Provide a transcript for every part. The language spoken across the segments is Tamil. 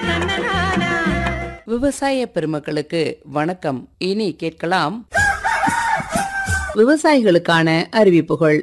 விவசாய பெருமக்களுக்கு வணக்கம் இனி கேட்கலாம் விவசாயிகளுக்கான அறிவிப்புகள்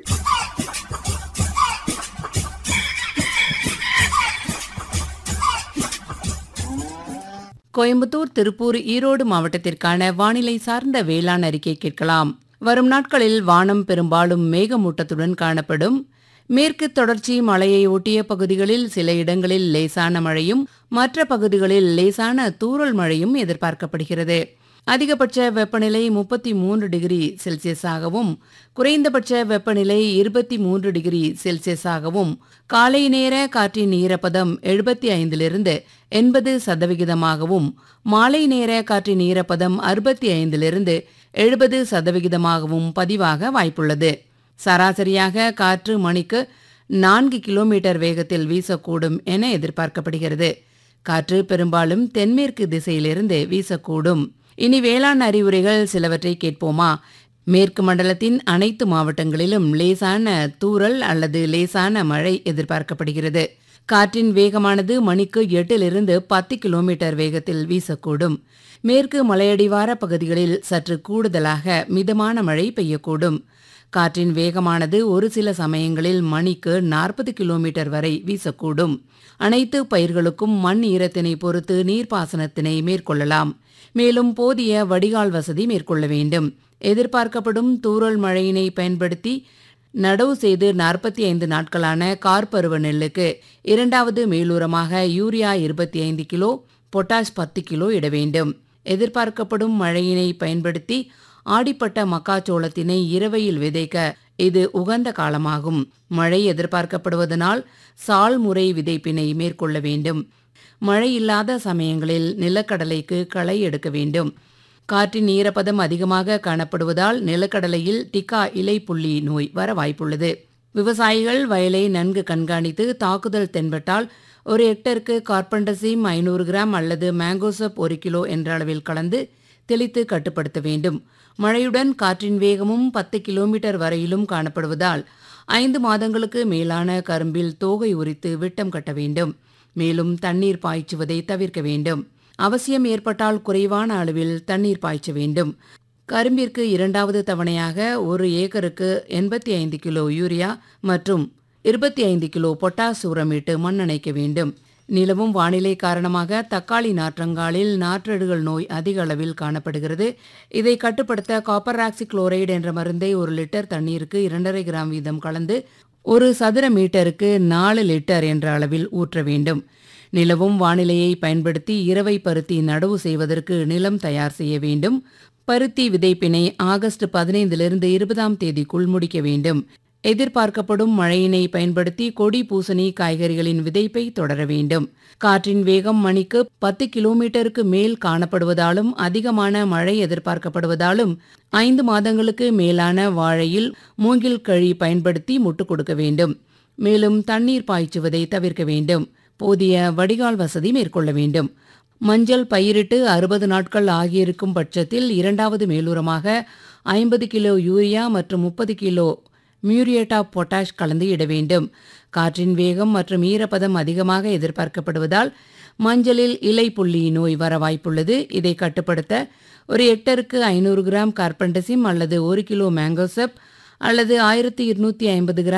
கோயம்புத்தூர் திருப்பூர் ஈரோடு மாவட்டத்திற்கான வானிலை சார்ந்த வேளாண் அறிக்கை கேட்கலாம் வரும் நாட்களில் வானம் பெரும்பாலும் மேகமூட்டத்துடன் காணப்படும் மேற்கு தொடர்ச்சி மலையை ஒட்டிய பகுதிகளில் சில இடங்களில் லேசான மழையும் மற்ற பகுதிகளில் லேசான தூறல் மழையும் எதிர்பார்க்கப்படுகிறது அதிகபட்ச வெப்பநிலை முப்பத்தி மூன்று டிகிரி செல்சியஸாகவும் குறைந்தபட்ச வெப்பநிலை இருபத்தி மூன்று டிகிரி செல்சியஸாகவும் காலை நேர காற்றின் ஈரப்பதம் எழுபத்தி ஐந்திலிருந்து எண்பது சதவிகிதமாகவும் மாலை நேர காற்றின் ஈரப்பதம் அறுபத்தி ஐந்திலிருந்து எழுபது சதவிகிதமாகவும் பதிவாக வாய்ப்புள்ளது சராசரியாக காற்று மணிக்கு நான்கு கிலோமீட்டர் வேகத்தில் வீசக்கூடும் என எதிர்பார்க்கப்படுகிறது காற்று பெரும்பாலும் தென்மேற்கு திசையிலிருந்து வீசக்கூடும் இனி வேளாண் அறிவுரைகள் சிலவற்றை கேட்போமா மேற்கு மண்டலத்தின் அனைத்து மாவட்டங்களிலும் லேசான தூறல் அல்லது லேசான மழை எதிர்பார்க்கப்படுகிறது காற்றின் வேகமானது மணிக்கு எட்டிலிருந்து பத்து கிலோமீட்டர் வேகத்தில் வீசக்கூடும் மேற்கு மலையடிவார பகுதிகளில் சற்று கூடுதலாக மிதமான மழை பெய்யக்கூடும் காற்றின் வேகமானது ஒரு சில சமயங்களில் மணிக்கு நாற்பது கிலோமீட்டர் வரை வீசக்கூடும் அனைத்து பயிர்களுக்கும் மண் ஈரத்தினை பொறுத்து நீர்ப்பாசனத்தினை மேற்கொள்ளலாம் மேலும் போதிய வடிகால் வசதி மேற்கொள்ள வேண்டும் எதிர்பார்க்கப்படும் தூறல் மழையினை பயன்படுத்தி நடவு செய்து நாற்பத்தி ஐந்து நாட்களான கார்பருவ நெல்லுக்கு இரண்டாவது மேலூரமாக யூரியா இருபத்தி ஐந்து கிலோ பொட்டாஷ் பத்து கிலோ இட வேண்டும் எதிர்பார்க்கப்படும் மழையினை பயன்படுத்தி ஆடிப்பட்ட மக்காச்சோளத்தினை இரவையில் விதைக்க இது உகந்த காலமாகும் மழை எதிர்பார்க்கப்படுவதனால் சால் முறை விதைப்பினை மேற்கொள்ள வேண்டும் மழை இல்லாத சமயங்களில் நிலக்கடலைக்கு களை எடுக்க வேண்டும் காற்றின் ஈரப்பதம் அதிகமாக காணப்படுவதால் நிலக்கடலையில் டிக்கா இலை புள்ளி நோய் வர வாய்ப்புள்ளது விவசாயிகள் வயலை நன்கு கண்காணித்து தாக்குதல் தென்பட்டால் ஒரு ஹெக்டருக்கு கார்பன்டசிம் ஐநூறு கிராம் அல்லது மேங்கோசப் ஒரு கிலோ என்ற அளவில் கலந்து தெளித்து கட்டுப்படுத்த வேண்டும் மழையுடன் காற்றின் வேகமும் பத்து கிலோமீட்டர் வரையிலும் காணப்படுவதால் ஐந்து மாதங்களுக்கு மேலான கரும்பில் தோகை உரித்து விட்டம் கட்ட வேண்டும் மேலும் தண்ணீர் பாய்ச்சுவதை தவிர்க்க வேண்டும் அவசியம் ஏற்பட்டால் குறைவான அளவில் தண்ணீர் பாய்ச்ச வேண்டும் கரும்பிற்கு இரண்டாவது தவணையாக ஒரு ஏக்கருக்கு எண்பத்தி ஐந்து கிலோ யூரியா மற்றும் இருபத்தி ஐந்து கிலோ பொட்டாஸ் உரமிட்டு மண்ணணைக்க வேண்டும் நிலவும் வானிலை காரணமாக தக்காளி நாற்றங்காலில் நாற்றடுகள் நோய் அதிக அளவில் காணப்படுகிறது இதை கட்டுப்படுத்த காப்பர் ஆக்சி குளோரைடு என்ற மருந்தை ஒரு லிட்டர் தண்ணீருக்கு இரண்டரை கிராம் வீதம் கலந்து ஒரு சதுர மீட்டருக்கு நாலு லிட்டர் என்ற அளவில் ஊற்ற வேண்டும் நிலவும் வானிலையை பயன்படுத்தி இரவை பருத்தி நடவு செய்வதற்கு நிலம் தயார் செய்ய வேண்டும் பருத்தி விதைப்பினை ஆகஸ்ட் பதினைந்திலிருந்து இருபதாம் தேதிக்குள் முடிக்க வேண்டும் எதிர்பார்க்கப்படும் மழையினை பயன்படுத்தி கொடி பூசணி காய்கறிகளின் விதைப்பை தொடர வேண்டும் காற்றின் வேகம் மணிக்கு பத்து கிலோமீட்டருக்கு மேல் காணப்படுவதாலும் அதிகமான மழை எதிர்பார்க்கப்படுவதாலும் ஐந்து மாதங்களுக்கு மேலான வாழையில் மூங்கில் கழி பயன்படுத்தி முட்டு கொடுக்க வேண்டும் மேலும் தண்ணீர் பாய்ச்சுவதை தவிர்க்க வேண்டும் போதிய வடிகால் வசதி மேற்கொள்ள வேண்டும் மஞ்சள் பயிரிட்டு அறுபது நாட்கள் ஆகியிருக்கும் பட்சத்தில் இரண்டாவது மேலூரமாக ஐம்பது கிலோ யூரியா மற்றும் முப்பது கிலோ மியூரியேட் ஆஃப் பொட்டாஷ் கலந்து இட வேண்டும் காற்றின் வேகம் மற்றும் ஈரப்பதம் அதிகமாக எதிர்பார்க்கப்படுவதால் மஞ்சளில் இலை புள்ளி நோய் வர வாய்ப்புள்ளது இதை கட்டுப்படுத்த ஒரு ஹெக்டருக்கு ஐநூறு கிராம் கார்பன்டசிம் அல்லது ஒரு கிலோ மேங்கோசப் அல்லது ஆயிரத்தி இருநூத்தி ஐம்பது கிராம்